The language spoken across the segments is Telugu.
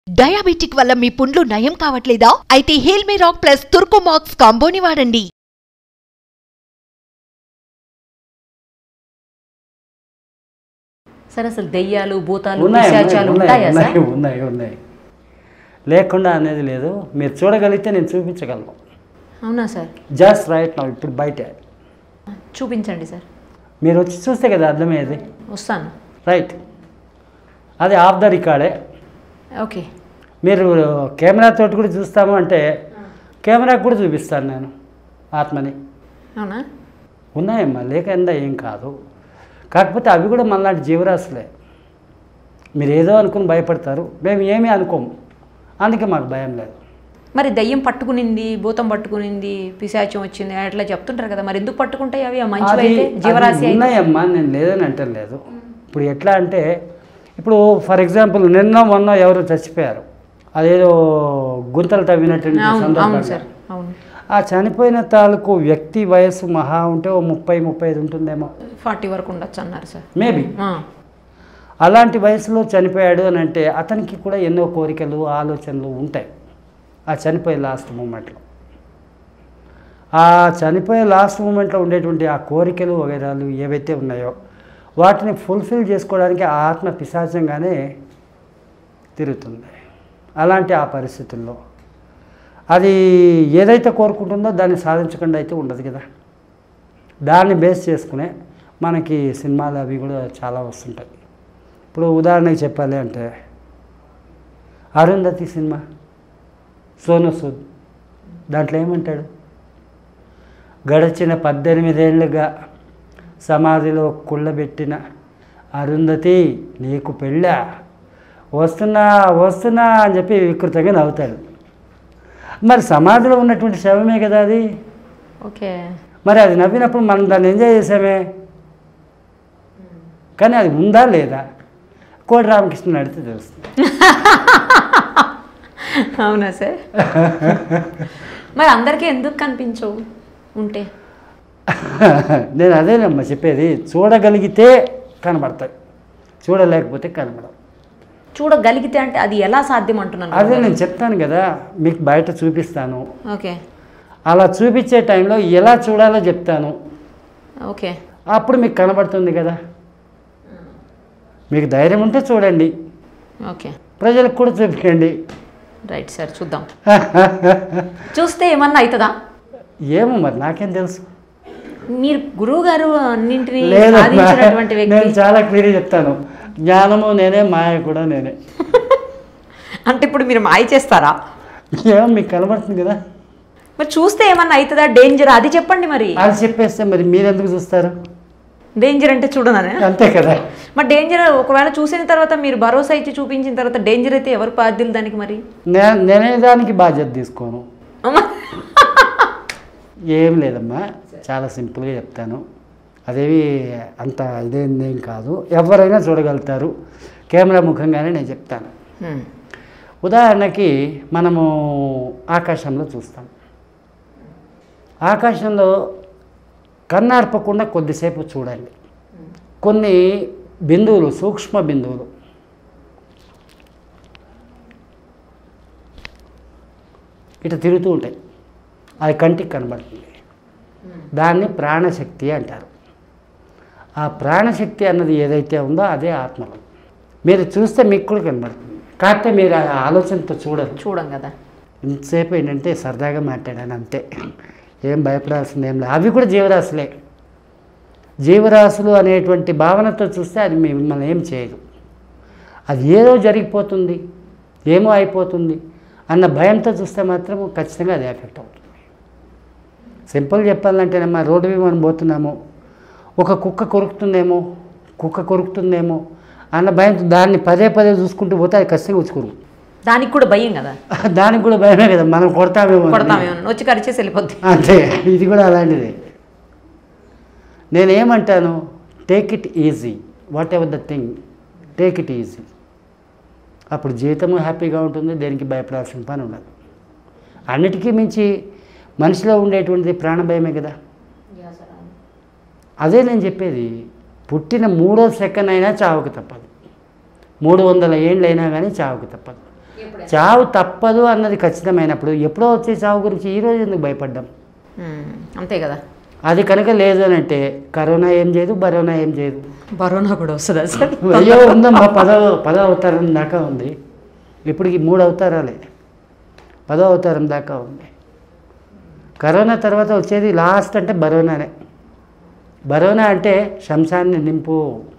డయాబెటిక్ వల్ల మీ పుండ్లు నయం కావట్లేదా అయితే హేల్మీ రాక్ ప్లస్ తుర్కోమాక్స్ కాంబోని వాడండి సార్ అసలు దెయ్యాలు భూతాలు ఉన్నాయి పిశాచాలు ఉన్నాయి, ఉంటాయా ఉన్నాయి సార్ ఉన్నాయి ఉన్నాయి లేకుండా అనేది లేదు మీరు చూడగలిగితే నేను చూపించగలను అవునా సార్ జస్ట్ రైట్ నా ఇప్పుడు బయట చూపించండి సార్ మీరు వచ్చి చూస్తే కదా అర్థమయ్యేది వస్తాను రైట్ అది ఆఫ్ ద రికార్డే ఓకే మీరు కెమెరా తోటి కూడా చూస్తాము అంటే కెమెరా కూడా చూపిస్తాను నేను ఆత్మని అవునా ఉన్నాయమ్మా లేకుండా ఏం కాదు కాకపోతే అవి కూడా మనలాంటి జీవరాశులే మీరు ఏదో అనుకుని భయపడతారు మేము ఏమీ అనుకోము అందుకే మాకు భయం లేదు మరి దయ్యం పట్టుకునింది భూతం పట్టుకునింది పిశాచం వచ్చింది అట్లా చెప్తుంటారు కదా మరి ఎందుకు పట్టుకుంటాయి అవి ఆ మంచివి అది అయితే జీవరాశి అది అయితే ఉన్నాయమ్మా నేను లేదని అంటే లేదు ఇప్పుడు ఎట్లా అంటే ఇప్పుడు ఫర్ ఎగ్జాంపుల్ నిన్న మొన్న ఎవరు చచ్చిపోయారు అదేదో గుంతలు తవ్వినటువంటి అవును అవును సందర్భంగా సార్ అవును ఆ చనిపోయిన తాలూకు వ్యక్తి వయసు మహా ఉంటే ఓ ముప్పై ముప్పై ఐదు ఉంటుందేమో ఫార్టీ వరకు ఉండొచ్చు అన్నారు సార్ మేబీ ఆ, అలాంటి వయసులో చనిపోయాడు అని అంటే అతనికి కూడా ఎన్నో కోరికలు ఆలోచనలు ఉంటాయి ఆ చనిపోయే లాస్ట్ మూమెంట్లో ఆ చనిపోయే లాస్ట్ మూమెంట్లో ఉండేటువంటి ఆ కోరికలు వగైరాలు ఏవైతే ఉన్నాయో వాటిని ఫుల్ఫిల్ చేసుకోవడానికి ఆ ఆత్మ పిశాచంగానే తిరుగుతుంది అలాంటి ఆ పరిస్థితుల్లో అది ఏదైతే కోరుకుంటుందో దాన్ని సాధించకుండా అయితే ఉండదు కదా దాన్ని బేస్ చేసుకునే మనకి సినిమాలు అవి కూడా చాలా వస్తుంటాయి ఇప్పుడు ఉదాహరణకి చెప్పాలి అంటే అరుంధతి సినిమా సోను సూద్ దాంట్లో ఏమంటాడు గడిచిన పద్దెనిమిదేళ్లుగా సమాధిలో కుళ్ళబెట్టిన అరుంధతి నీకు పెళ్ళా వస్తున్నా వస్తున్నా అని చెప్పి వికృతంగా నవ్వుతాడు మరి సమాధిలో ఉన్నటువంటి శవమే కదా అది ఓకే మరి అది నవ్వినప్పుడు మనం దాన్ని ఎంజాయ్ చేసామే కానీ అది ఉందా లేదా కోటి రామకృష్ణ అడిగితే తెలుస్తుంది అవునా సార్ మరి అందరికీ ఎందుకు కనిపించవు ఉంటే నేను అదేనమ్మా చెప్పేది చూడగలిగితే కనబడతాయి చూడలేకపోతే కనబడవు చూడగలిగితే అంటే అది ఎలా సాధ్యం అంటున్నాను అదే నేను చెప్తాను కదా మీకు బయట చూపిస్తాను ఓకే అలా చూపించే టైంలో ఎలా చూడాలో చెప్తాను ఓకే అప్పుడు మీకు కనబడుతుంది కదా మీకు ధైర్యం ఉంటే చూడండి ఓకే ప్రజలకు కూడా చూపించండి రైట్ సార్ చూద్దాం చూస్తే ఏమన్నా అవుతుందా ఏమో మరి నాకేం తెలుసు మీరు గురువు గారు అన్నింటినీ లేదమ్మా. సాధించినటువంటి నేను వ్యక్తి చాలా క్లియర్ చెప్తాను జ్ఞానము నేనే మాయ కూడా నేనే అంటే ఇప్పుడు మీరు మాయ చేస్తారా ఏమో మీకు కనబడుతుంది కదా మరి చూస్తే ఏమన్నా అవుతుందా డేంజర్ అది చెప్పండి మరి అది చెప్పేస్తే మరి మీరు ఎందుకు చూస్తారు డేంజర్ అంటే చూడననే అంతే కదా మరి డేంజర్ ఒకవేళ చూసిన తర్వాత మీరు భరోసా ఇచ్చి చూపించిన తర్వాత డేంజర్ అయితే ఎవరు బాధ్యులు దానికి మరి నే- నేనే దానికి బాధ్యత తీసుకోను అమ్మా. ఏం లేదమ్మా చాలా సింపుల్గా చెప్తాను అదేవి అంత ఇదేం కాదు ఎవరైనా చూడగలుగుతారు కెమెరా ముఖంగానే నేను చెప్తాను హ్మ్. ఉదాహరణకి మనము ఆకాశంలో చూస్తాం ఆకాశంలో కన్నార్పకుండా కొద్దిసేపు చూడండి కొన్ని బిందువులు సూక్ష్మ బిందువులు ఇటు తిరుగుతూ ఉంటాయి అది కంటికి కనబడుతుంది దాన్ని ప్రాణశక్తి అంటారు ఆ ప్రాణశక్తి అన్నది ఏదైతే ఉందో అదే ఆత్మలో మీరు చూస్తే మీకు కూడా కనబడుతుంది కాకపోతే మీరు ఆ ఆలోచనతో చూడరు చూడం కదా ఇంతసేపు ఏంటంటే సరదాగా మాట్లాడాను అంతే ఏం భయపడాల్సింది ఏం లేదు అవి కూడా జీవరాశులే జీవరాశులు అనేటువంటి భావనతో చూస్తే అది మిమ్మల్ని ఏం చేయదు అది ఏదో జరిగిపోతుంది ఏమో అయిపోతుంది అన్న భయంతో చూస్తే మాత్రం ఖచ్చితంగా అది ఎఫెక్ట్ అవుతుంది సింపుల్ చెప్పాలంటేనమ్మా రోడ్డు మీద మనం పోతున్నాము ఒక కుక్క కొరుకుతుందేమో కుక్క కొరుకుతుందేమో అన్న భయంతో దాన్ని పదే పదే చూసుకుంటూ పోతే అది ఖచ్చితంగా వచ్చి కొరుకు దానికి కూడా భయం కదా దానికి కూడా భయమే కదా మనం కొడతామేమో అని. కొడతామేమో వచ్చి కరిచేసి వెళ్ళిపోద్ది అంతే ఇది కూడా అలాంటిదే నేనేమంటాను take it easy whatever the thing take it easy అప్పుడు జీవితము హ్యాపీగా ఉంటుంది దేనికి భయపడాల్సిన పని ఉండదు అన్నిటికీ మించి మనిషిలో ఉండేటువంటిది ప్రాణభయమే కదా అదే నేను చెప్పేది పుట్టిన మూడో సెకండ్ అయినా చావక తప్పదు మూడు వందల ఏండ్లైనా కానీ చావక తప్పదు చావు తప్పదు అన్నది ఖచ్చితమైనప్పుడు ఎప్పుడో వచ్చే చావు గురించి ఈ రోజు ఎందుకు భయపడ్డాం ఉమ్, అంతే కదా అది కనుక లేదు అని అంటే కరోనా ఏం చేయదు బరోనా ఏం చేయదు బరోనా కూడా వస్తుందా సార్ అయ్యో ఉందమ్మా పదో పదో అవతారం దాకా ఉంది ఇప్పటికి మూడు అవతారాలే పదో అవతారం దాకా ఉంది కరోనా తర్వాత వచ్చేది లాస్ట్ అంటే బరోనానే బరోనా అంటే శంశాన్ని నింపు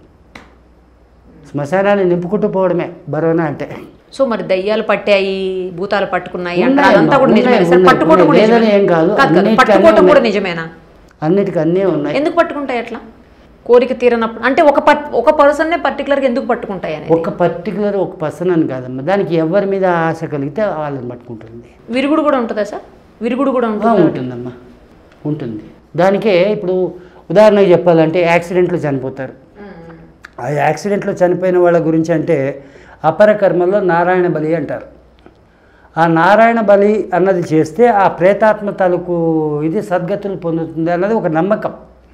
శ్మశానాన్ని నింపుకుంటూ పోవడమే బరోనా అంటే సో మరి దయ్యాలు పట్టాయి భూతాలు పట్టుకున్నాయి ఉన్నాయి అంటారు అదంతా కూడా ఉన్నాయి, నిజమేనా సార్ ఉన్నాయి, పట్టుకోవడం కూడా ఉన్నాయి. లేదని నిజమేనా? ఏం కాదు. కాదు, కాదు. అన్నిటికీ పట్టుకోవడం అన్నీ కూడా ఉన్నాయి. నిజమేనా అన్నిటికీ అన్నీ ఉన్నాయి ఎందుకు పట్టుకుంటాయి అట్లా కోరిక తీరనప్పుడు అంటే ఒక పట్ ఒక పర్సన్నే పర్టికులర్గా ఎందుకు పట్టుకుంటాయి అనేది ఒక పర్టికులర్ ఒక పర్సన్ అని కాదమ్మా దానికి ఎవరి మీద ఆశ కలిగితే వాళ్ళని పట్టుకుంటుంది విరుగుడు కూడా ఉంటుందా సార్ విరుగుడు కూడా ఆ, ఉంటుందా ఉంటుందమ్మా ఉంటుంది దానికే ఇప్పుడు ఉదాహరణకు చెప్పాలంటే యాక్సిడెంట్లో చనిపోతారు ఆ యాక్సిడెంట్లో చనిపోయిన వాళ్ళ గురించి అంటే అపర కర్మల్లో నారాయణ బలి అంటారు ఆ నారాయణ బలి అన్నది చేస్తే ఆ ప్రేతాత్మ తాలూకు ఇది సద్గతులు పొందుతుంది అన్నది ఒక నమ్మకం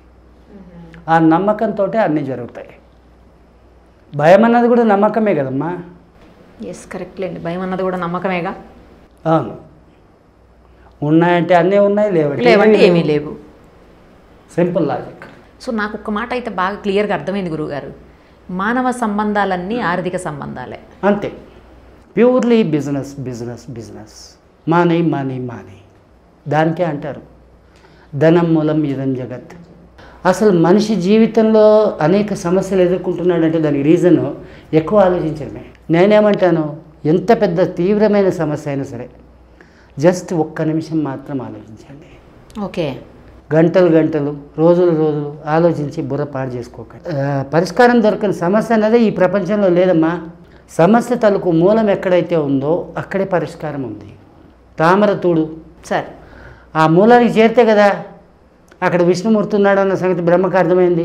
ఆ నమ్మకంతో అన్నీ జరుగుతాయి భయం అన్నది కూడా నమ్మకమే కదమ్మా ఎస్ కరెక్ట్ లేండి భయం అన్నది కూడా నమ్మకమేగా అవును ఉన్నాయంటే అన్నీ ఉన్నాయి లేవంటే లేవంటే ఏమీ లేవు సింపుల్ లాజిక్ సో నాకు ఒక్క మాట అయితే బాగా క్లియర్గా అర్థమైంది గురువుగారు మానవ సంబంధాలన్నీ ఆర్థిక సంబంధాలే అంతే ప్యూర్లీ బిజినెస్ బిజినెస్ బిజినెస్ మాని మాని మాని దానికే అంటారు ధనం మూలం ఇదం జగత్ అసలు మనిషి జీవితంలో అనేక సమస్యలు ఎదుర్కొంటున్నాడంటే దానికి రీజను ఎక్కువ ఆలోచించడమే నేనేమంటాను ఎంత పెద్ద తీవ్రమైన సమస్య అయినా సరే జస్ట్ ఒక్క నిమిషం మాత్రం ఆలోచించండి ఓకే గంటలు గంటలు రోజులు రోజులు ఆలోచించి బుర్ర పాడు చేసుకోకండి ఆ, పరిష్కారం దొరకని సమస్య అనేది ఈ ప్రపంచంలో లేదమ్మా సమస్య తలకు మూలం ఎక్కడైతే ఉందో అక్కడే పరిష్కారం ఉంది తామర తూడు సార్ ఆ మూలానికి చేరితే కదా అక్కడ విష్ణుమూర్తి ఉన్నాడు అన్న సంగతి బ్రహ్మకు అర్థమైంది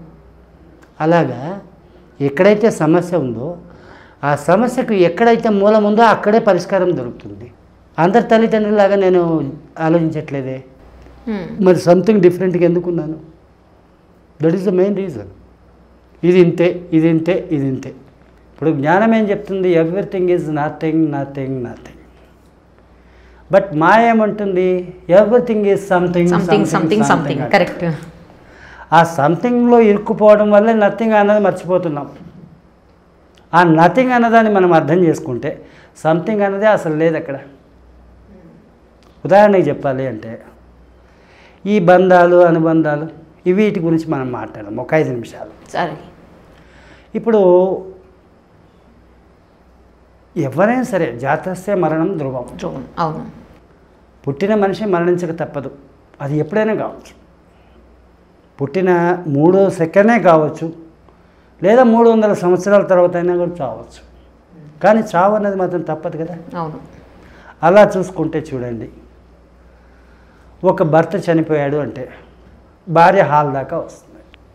అలాగా ఎక్కడైతే సమస్య ఉందో ఆ సమస్యకు ఎక్కడైతే మూలం ఉందో అక్కడే పరిష్కారం దొరుకుతుంది అందరి తల్లిదండ్రులాగా నేను ఆలోచించట్లేదే హ్మ్. మరి సంథింగ్ డిఫరెంట్గా ఎందుకున్నాను that is the main reason ఇది ఇంతే ఇది ఇంతే ఇది ఇంతే ఇప్పుడు జ్ఞానం ఏం చెప్తుంది everything is nothing nothing nothing but మా ఏమంటుంది everything is something something something something correct ఆ సంథింగ్లో ఇరుక్కుపోవడం వల్లే నథింగ్ అన్నది మర్చిపోతున్నాం ఆ నథింగ్ అన్నదాన్ని మనం అర్థం చేసుకుంటే సంథింగ్ అన్నదే అసలు లేదు అక్కడ ఉదాహరణకి చెప్పాలి అంటే ఈ బంధాలు అనుబంధాలు ఈ వీటి గురించి మనం మాట్లాడదాం ఒక ఐదు నిమిషాలు సరే ఇప్పుడు ఎవరైనా సరే జాతస్య మరణం ధ్రువం ధ్రువం అవును పుట్టిన మనిషి మరణించక తప్పదు అది ఎప్పుడైనా కావచ్చు పుట్టిన మూడో సెకండే కావచ్చు లేదా మూడు వందల సంవత్సరాల తర్వాత అయినా కూడా చావచ్చు కానీ చావు అన్నది మాత్రం తప్పదు కదా అవును అలా చూసుకుంటే చూడండి ఒక భర్త చనిపోయాడు అంటే భార్య హాల్ దాకా వస్తుంది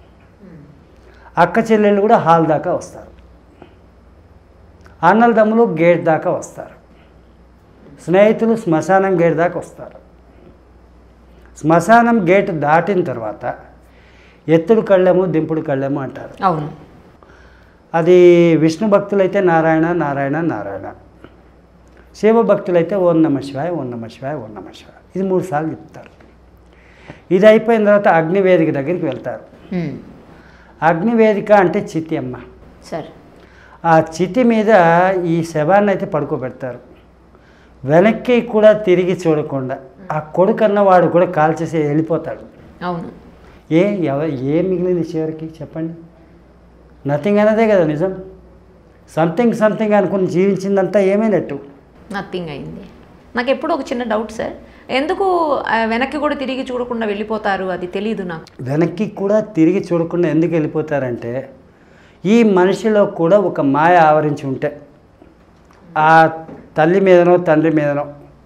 అక్క చెల్లెళ్ళు కూడా హాల్ దాకా వస్తారు అన్నల దమ్ములు గేట్ దాకా వస్తారు స్నేహితులు శ్మశానం గేట్ దాకా వస్తారు శ్మశానం గేట్ దాటిన తర్వాత ఎత్తుడు కళ్ళెము దింపుడు కళ్ళెము అంటారు అవును అది విష్ణు భక్తులైతే నారాయణ నారాయణ నారాయణ శివ భక్తులైతే ఓం నమ శివాయ ఓం నమ శివాయ ఓం నమ శివాయ ఇది మూడు సార్లు చెప్తారు ఇది అయిపోయిన తర్వాత అగ్నివేదిక దగ్గరికి వెళ్తారు హ్మ్. అగ్నివేదిక అంటే చితి అమ్మ సరే ఆ చితి మీద ఈ శవాన్ని అయితే పడుకోబెడతారు వెనక్కి కూడా తిరిగి చూడకుండా ఆ కొడుకన్న వాడు కూడా కాల్చేసి వెళ్ళిపోతాడు అవును ఏ ఎవ ఏ మిగిలింది చివరికి చెప్పండి నథింగ్ అన్నదే కదా నిజం సంథింగ్ సంథింగ్ అనుకుని జీవించిందంతా ఏమైనట్టు నథింగ్ అయింది నాకు ఎప్పుడు ఒక చిన్న డౌట్ సార్ ఎందుకు ఆ, వెనక్కి కూడా తిరిగి చూడకుండా వెళ్ళిపోతారు అది తెలియదు నాకు వెనక్కి కూడా తిరిగి చూడకుండా ఎందుకు వెళ్ళిపోతారంటే ఈ మనిషిలో కూడా ఒక మాయ ఆవరించి ఉంటే ఆ తల్లి మీదనో తండ్రి మీదనో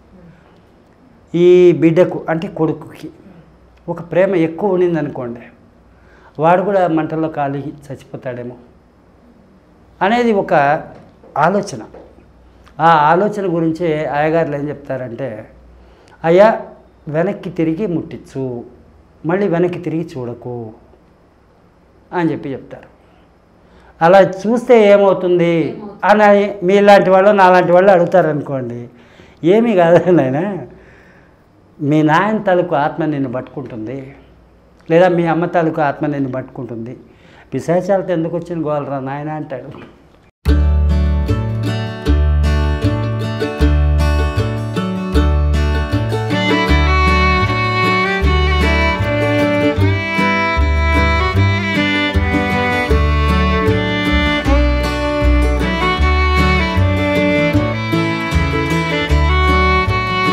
ఈ బిడ్డకు అంటే కొడుకుకి ఒక ప్రేమ ఎక్కువ ఉండింది అనుకోండి వాడు కూడా మంటల్లో కాలి చచ్చిపోతాడేమో అనేది ఒక ఆలోచన ఆ ఆలోచన గురించి అయ్యగారులు ఏం చెప్తారంటే అయ్యా వెనక్కి తిరిగి ముట్టించు మళ్ళీ వెనక్కి తిరిగి చూడకు అని చెప్పి చెప్తారు అలా చూస్తే ఏమవుతుంది అని మీలాంటి వాళ్ళు నాలాంటి వాళ్ళు అడుగుతారు అనుకోండి ఏమీ కాదు నాయన మీ నాయన తాలూకు ఆత్మ నిన్ను పట్టుకుంటుంది లేదా మీ అమ్మ తాలూకు ఆత్మ నిన్ను పట్టుకుంటుంది పిశాచాలతో ఎందుకు వచ్చిన గోలరా నాయన అంటాడు